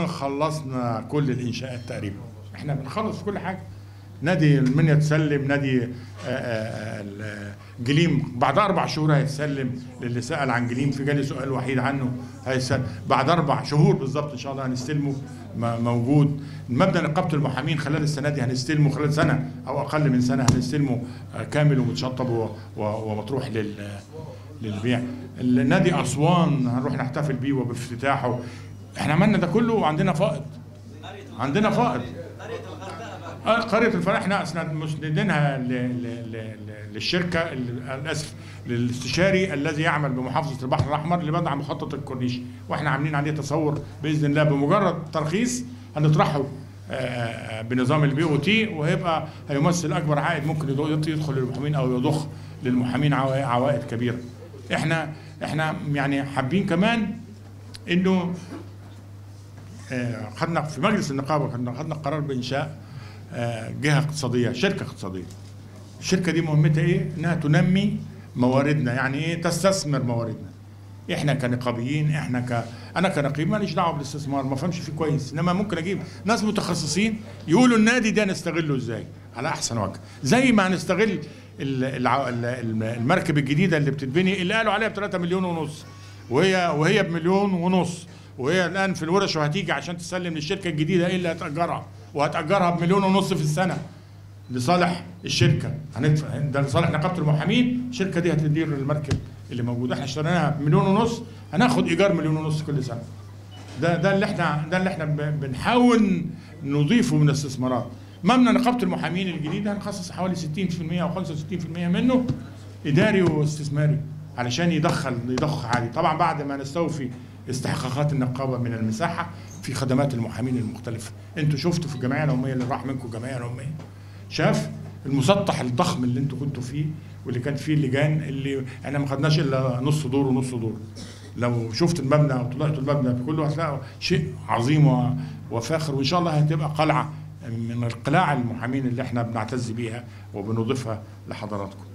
تقريبا خلصنا كل الانشاءات تقريبا احنا بنخلص كل حاجه نادي المنيا تسلم نادي آه، آه، ال- جليم بعد اربع شهور هيتسلم للي سال عن جليم في جالي سؤال وحيد عنه هيسلم بعد اربع شهور بالظبط ان شاء الله هنستلمه م- موجود مبنى نقابه المحامين خلال السنه دي هنستلمه خلال سنه او اقل من سنه هنستلمه آه، كامل ومتشطب و- و- ومطروح لل للبيع النادي اسوان هنروح نحتفل بيه وبافتتاحه احنا عملنا ده كله وعندنا فائض عندنا فائض آه، قرية الفلاح احنا اسند مسندينها ل- ل- ل- ل- للشركة ال- اسف للاستشاري الذي يعمل بمحافظة البحر الأحمر لوضع مخطط الكورنيش واحنا عاملين عليه تصور بإذن الله بمجرد ترخيص هنطرحه آه، آه، بنظام البي او تي وهيبقى هيمثل اكبر عائد ممكن يض- يدخل للمحامين او يضخ للمحامين عوا- عوائد كبيره. احنا احنا يعني حابين كمان انه آه، خدنا في مجلس النقابه خدنا خدنا قرار بانشاء آه، جهه اقتصاديه شركه اقتصاديه الشركه دي مهمتها ايه انها تنمي مواردنا يعني ايه تستثمر مواردنا احنا كنقابيين احنا ك انا كنقيب ماليش دعوه بالاستثمار ما فهمش فيه كويس انما ممكن اجيب ناس متخصصين يقولوا النادي ده نستغله ازاي على احسن وجه زي ما هنستغل ال- الع- ال- الم- المركب الجديده اللي بتتبني اللي قالوا عليها ب 3 مليون ونص وهي وهي بمليون ونص وهي الان في الورش وهتيجي عشان تسلم للشركه الجديده ايه اللي هتاجرها وهتاجرها بمليون ونص في السنه لصالح الشركه هندفع ده لصالح نقابه المحامين الشركه دي هتدير المركب اللي موجود احنا اشتريناها بمليون ونص هناخد ايجار مليون ونص كل سنه ده ده اللي احنا ده اللي احنا ب- بنحاول نضيفه من استثمارات مبنى نقابه المحامين الجديد هنخصص حوالي 60% او 65% منه اداري واستثماري علشان يدخل يضخ عالي طبعا بعد ما نستوفي استحقاقات النقابه من المساحه في خدمات المحامين المختلفه انتوا شفتوا في الجمعيه العموميه اللي راح منكم الجمعيه العموميه شاف المسطح الضخم اللي انتوا كنتوا فيه واللي كان فيه اللجان اللي احنا ما خدناش الا نص دور ونص دور لو شفت المبنى او طلعتوا المبنى كله هتلاقوا شيء عظيم و- وفاخر وان شاء الله هتبقى قلعه من القلاع المحامين اللي احنا بنعتز بيها وبنضيفها لحضراتكم